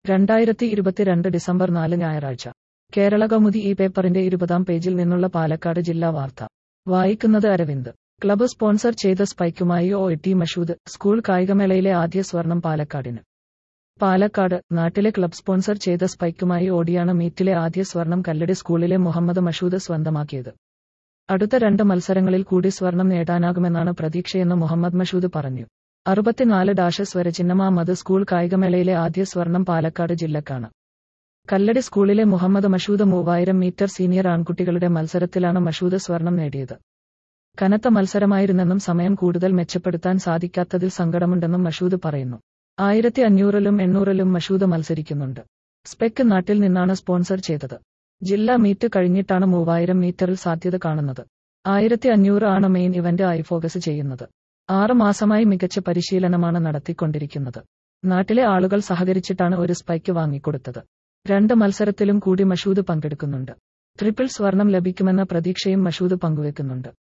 രണ്ടായിരത്തി ഇരുപത്തിരണ്ട് ഡിസംബർ നാല് ഞായറാഴ്ച കേരള കൗമുദി ഈ പേപ്പറിന്റെ ഇരുപതാം പേജിൽ നിന്നുള്ള പാലക്കാട് ജില്ലാ വാർത്ത വായിക്കുന്നത് അരവിന്ദ് ക്ലബ്ബ് സ്പോൺസർ ചെയ്ത സ്പൈക്കുമായി ഒ ടി മഷൂദ് സ്കൂൾ കായികമേളയിലെ ആദ്യ സ്വർണം പാലക്കാടിന് പാലക്കാട് നാട്ടിലെ ക്ലബ്ബ് സ്പോൺസർ ചെയ്ത സ്പൈക്കുമായി ഓടിയാണ് മീറ്റിലെ ആദ്യ സ്വർണം കല്ലടി സ്കൂളിലെ മുഹമ്മദ് മഷൂദ് സ്വന്തമാക്കിയത് അടുത്ത രണ്ട് മത്സരങ്ങളിൽ കൂടി സ്വർണം നേടാനാകുമെന്നാണ് പ്രതീക്ഷയെന്ന് മുഹമ്മദ് മഷൂദ് പറഞ്ഞു അറുപത്തിനാല് ഡാഷ് സ്വരചിഹ്നമാമത് സ്കൂൾ കായികമേളയിലെ ആദ്യ സ്വർണം പാലക്കാട് ജില്ലക്കാണ് കല്ലടി സ്കൂളിലെ മുഹമ്മദ് മഷൂദ് മൂവായിരം മീറ്റർ സീനിയർ ആൺകുട്ടികളുടെ മത്സരത്തിലാണ് മഷൂദ് സ്വർണം നേടിയത് കനത്ത മത്സരമായിരുന്നെന്നും സമയം കൂടുതൽ മെച്ചപ്പെടുത്താൻ സാധിക്കാത്തതിൽ സങ്കടമുണ്ടെന്നും മഷൂദ് പറയുന്നു ആയിരത്തി അഞ്ഞൂറിലും എണ്ണൂറിലും മഷൂദ് മത്സരിക്കുന്നുണ്ട് സ്പെക്ക് നാട്ടിൽ നിന്നാണ് സ്പോൺസർ ചെയ്തത് ജില്ലാ മീറ്റ് കഴിഞ്ഞിട്ടാണ് മൂവായിരം മീറ്ററിൽ സാധ്യത കാണുന്നത് ആയിരത്തി അഞ്ഞൂറ് ആണ് മെയിൻ ഇവന്റ് ആയി ഫോക്കസ് ചെയ്യുന്നത് ആറ് മാസമായി മികച്ച പരിശീലനമാണ് നടത്തിക്കൊണ്ടിരിക്കുന്നത് നാട്ടിലെ ആളുകൾ സഹകരിച്ചിട്ടാണ് ഒരു സ്പൈക്ക് വാങ്ങിക്കൊടുത്തത് രണ്ട് മത്സരത്തിലും കൂടി മഷൂദ് പങ്കെടുക്കുന്നുണ്ട് ട്രിപ്പിൾ സ്വർണം ലഭിക്കുമെന്ന പ്രതീക്ഷയും മഷൂദ് പങ്കുവെക്കുന്നുണ്ട്